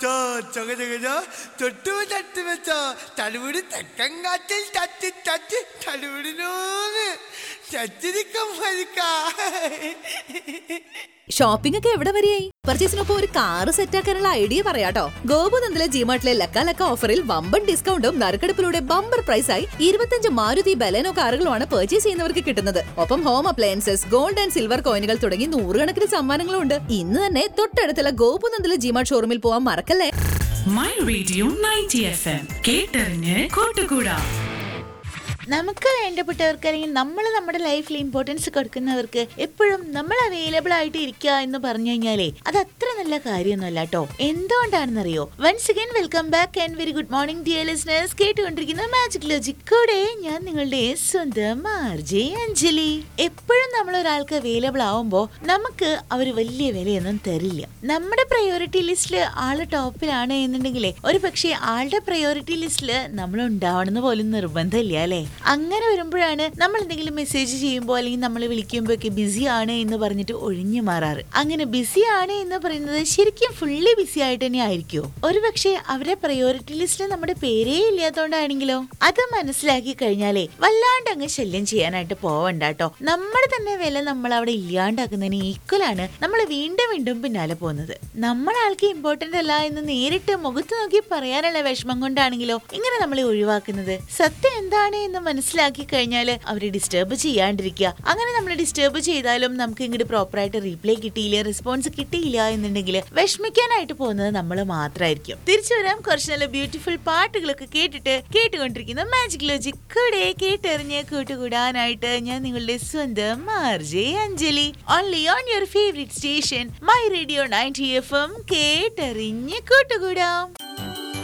ചോ ചൊക ചൊക ചോ തൊട്ടു തട്ട് വെച്ചോ തലമുടി തെക്കൻ കാറ്റിൽ തട്ടി തട്ടി തലമുടിനോന്ന് ചച്ചിരിക്കം ഫലിക്ക ഷോപ്പിംഗ് ഒക്കെ എവിടെ വരെയായി പർച്ചേസിനൊപ്പം ഒരു കാറ് സെറ്റാക്കാനുള്ള ഐഡിയ പറയാട്ടോ ഗോപുനന്ദിലെ ജിമാർട്ടിലെ ലക്ക ലക്ക ഓഫറിൽ വമ്പൻ ഡിസ്കൗണ്ടും നറുക്കെടുപ്പിലൂടെ ബമ്പർ പ്രൈസായി ഇരുപത്തഞ്ച് മാരുതി ബലേനോ കാറുകളുമാണ് പർച്ചേസ് ചെയ്യുന്നവർക്ക് കിട്ടുന്നത് ഒപ്പം home appliances gold and silver കോയിനുകൾ തുടങ്ങി നൂറുകണക്കിന് സമ്മാനങ്ങളും ഉണ്ട് ഇന്ന് തന്നെ തൊട്ടടുത്തുള്ള ഗോപുനന്ദിലെ ജിമാർട്ട് ഷോറൂമിൽ പോവാൻ മറക്കല്ലേ my radio ninety F M കേട്ടറിഞ്ഞ് കൂട്ടുകൂടാ നമുക്ക് വേണ്ടപ്പെട്ടവർക്ക് അല്ലെങ്കിൽ നമ്മൾ നമ്മുടെ ലൈഫിൽ ഇമ്പോർട്ടൻസ് കൊടുക്കുന്നവർക്ക് എപ്പോഴും നമ്മൾ അവൈലബിൾ ആയിട്ട് ഇരിക്കുക എന്ന് പറഞ്ഞു കഴിഞ്ഞാലേ അത് അത്ര നല്ല കാര്യമൊന്നുമല്ല കേട്ടോ എന്തുകൊണ്ടാണെന്നറിയോ once again welcome back and very good morning dear listeners കേട്ടുകൊണ്ടിരിക്കുന്ന മാജിക് ലോജിക് കൂടെ ഞാൻ നിങ്ങളുടെ സ്വന്തം ആർജെ അഞ്ജലി എപ്പോഴും നമ്മൾ ഒരാൾക്ക് അവൈലബിൾ ആവുമ്പോൾ നമുക്ക് അവർ വലിയ വിലയൊന്നും തരില്ല നമ്മുടെ പ്രയോറിറ്റി ലിസ്റ്റിൽ ആള് ടോപ്പിലാണ് എന്നുണ്ടെങ്കിലേ ഒരു പക്ഷേ ആളുടെ പ്രയോറിറ്റി ലിസ്റ്റിൽ നമ്മൾ ഉണ്ടാവണമെന്ന് പോലും നിർബന്ധമില്ല അല്ലേ അങ്ങനെ വരുമ്പോഴാണ് നമ്മൾ എന്തെങ്കിലും മെസ്സേജ് ചെയ്യുമ്പോൾ അല്ലെങ്കിൽ നമ്മൾ വിളിക്കുമ്പോൾ ഒക്കെ ബിസി ആണ് എന്ന് പറഞ്ഞിട്ട് ഒഴിഞ്ഞു മാറാറ് അങ്ങനെ ബിസി ആണ് എന്ന് പറയുന്നത് ശരിക്കും ഫുള്ളി ബിസി ആയിട്ട് തന്നെ ആയിരിക്കുമോ ഒരു പക്ഷേ അവരുടെ പ്രയോറിറ്റി ലിസ്റ്റിൽ നമ്മുടെ പേരേ ഇല്ലാത്തോണ്ടാണെങ്കിലോ അത് മനസ്സിലാക്കി കഴിഞ്ഞാലേ വല്ലാണ്ട് അങ്ങ് ശല്യം ചെയ്യാനായിട്ട് പോവണ്ട കേട്ടോ നമ്മുടെ തന്നെ വില നമ്മൾ അവിടെ ഇല്ലാണ്ടാക്കുന്നതിന് ഈക്വൽ ആണ് നമ്മൾ വീണ്ടും വീണ്ടും പിന്നാലെ പോകുന്നത് നമ്മൾ ആൾക്ക് ഇമ്പോർട്ടന്റ് അല്ല എന്ന് നേരിട്ട് മുഖത്ത് നോക്കി പറയാനുള്ള വിഷമം കൊണ്ടാണെങ്കിലോ ഇങ്ങനെ നമ്മളെ ഒഴിവാക്കുന്നത് സത്യം എന്താണ് എന്ന് മനസ്സിലാക്കി കഴിഞ്ഞാൽ അവരെ ഡിസ്റ്റർബ് ചെയ്യാണ്ടിരിക്കുക അങ്ങനെ നമ്മൾ ഡിസ്റ്റർബ് ചെയ്താലും നമുക്ക് ഇങ്ങോട്ട് പ്രോപ്പറായിട്ട് റീപ്ലൈ കിട്ടിയില്ല റെസ്പോൺസ് കിട്ടിയില്ല എന്നുണ്ടെങ്കിൽ വിഷമിക്കാനായിട്ട് പോകുന്നത് നമ്മൾ മാത്രമായിരിക്കും തിരിച്ചു വരാം കുറച്ച് നല്ല ബ്യൂട്ടിഫുൾ പാട്ടുകളൊക്കെ കേട്ടിട്ട് കേട്ടുകൊണ്ടിരിക്കുന്ന മാജിക് ലോജിക് കൂടെ കേട്ടെറിഞ്ഞ് കൂട്ടുകൂടാനായിട്ട് ഞാൻ നിങ്ങളുടെ സ്വന്തം RJ Anjali only on your favourite station my radio ninety F M കേട്ടെറിഞ്ഞ് കൂട്ടുകൂടാം